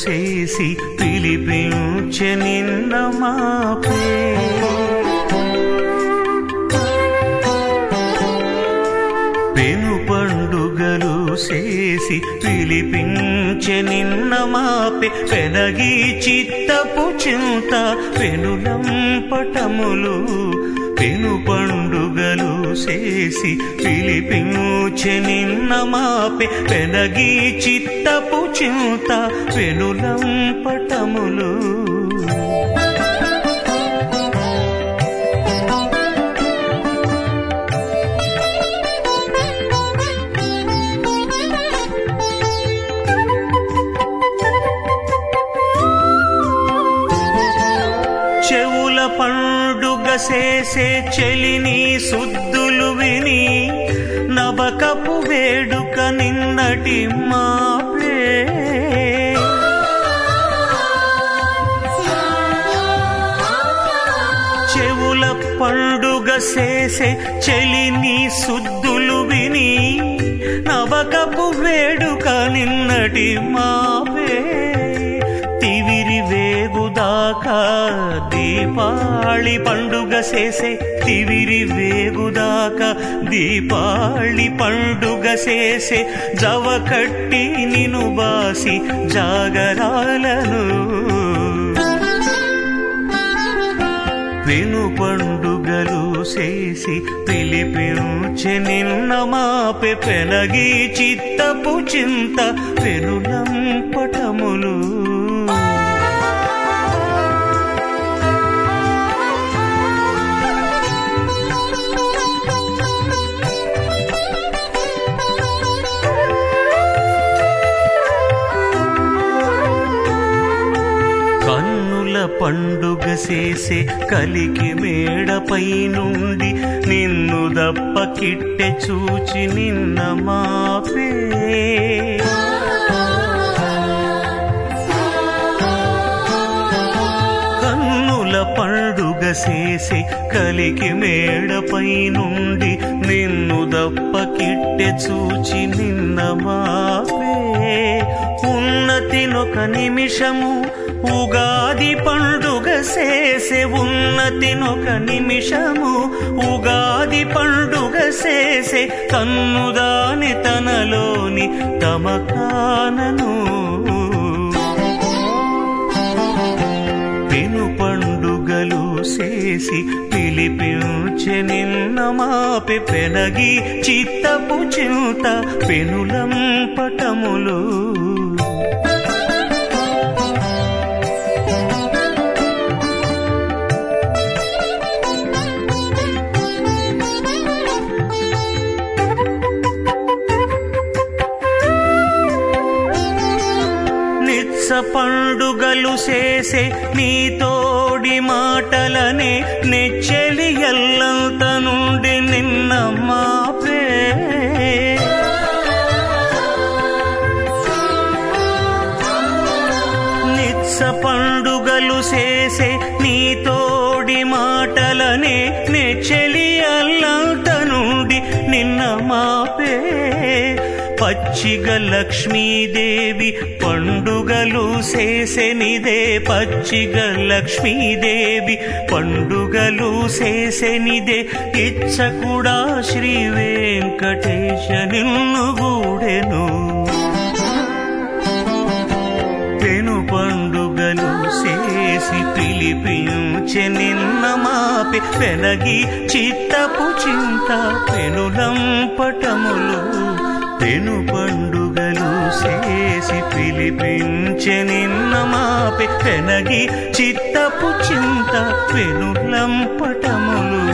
చేసి పిలిపించె నిన్న మాపే పెను పండుగలు చేసి పిలిపించె నిన్న మాపే పెనగి చిత్తపు చింత పెనులంపటములు పెను పండుగలు చేసి పిలిపించె నిన్న మాపే పెనగి చిత్తపు చింత పెనులంపటములు చెవుల పండుగ చేసే చెలిని సుద్దులు విని నబకపు వేడుక నిన్నటి మాపే చెవుల పండుగ చేసే చెలిని సుద్దులు విని నవకపు వేడుక నిన్నటి మాపే తివిరి వేగుదాకా దీపాళి పండుగ చేసే తివిరి వేగుదాకా దీపాళి పండుగ చేసే జవ కట్టి నిను బాసి జాగరాలను పెను పండుగలు చేసి పిలిపించె నిన్న మాపె పెనగి చిత్తపు చింత పెనులంపటములు కన్నుల పండుగ చేసే కలికి మేడపై నుండి నిన్ను దప్ప కిట్టె చూచి నిన్న మాపే కన్నుల పండుగ చేసే కలికి మేడపై నుండి నిన్ను దప్ప కిట్టె చూచి నిన్న మాపే ఉన్నతినొక నిమిషము ఉగాది పండుగ చేసే ఉన్నతినొక నిమిషము ఉగాది పండుగ చేసే కన్నుదాని తనలోని తమకానను పెను పండుగలు చేసి పిలిపించె నిన్న మాపి పెనగి చిత్తపు చింత పెనులంపటములు నిత్స పండుగలు చేసే నీ తోడి మాటలనే నెచ్చెలి ఎల్లంత నుండి నిన్న మాపే నిత్స పండుగలు చేసే నీ తోడి మాటలనే నెచ్చెలి అల్లంత నుండి నిన్న మాపే పచ్చిగ లక్ష్మీదేవి పండుగలు చేసెనిదే పచ్చిగ లక్ష్మీదేవి పండుగలు చేసెనిదే ఇచ్చ కూడా శ్రీ వెంకటేశ నిన్ను గూడెను పెను పండుగలు చేసి పిలిపించె నిన్న మాపి పెనగి చిత్తపు చింత పెనులంపటములు పెను పండుగలు చేసి పిలిపించె నిన్న మాపి పెనగి చిత్తపు చింత పెనులంపటములు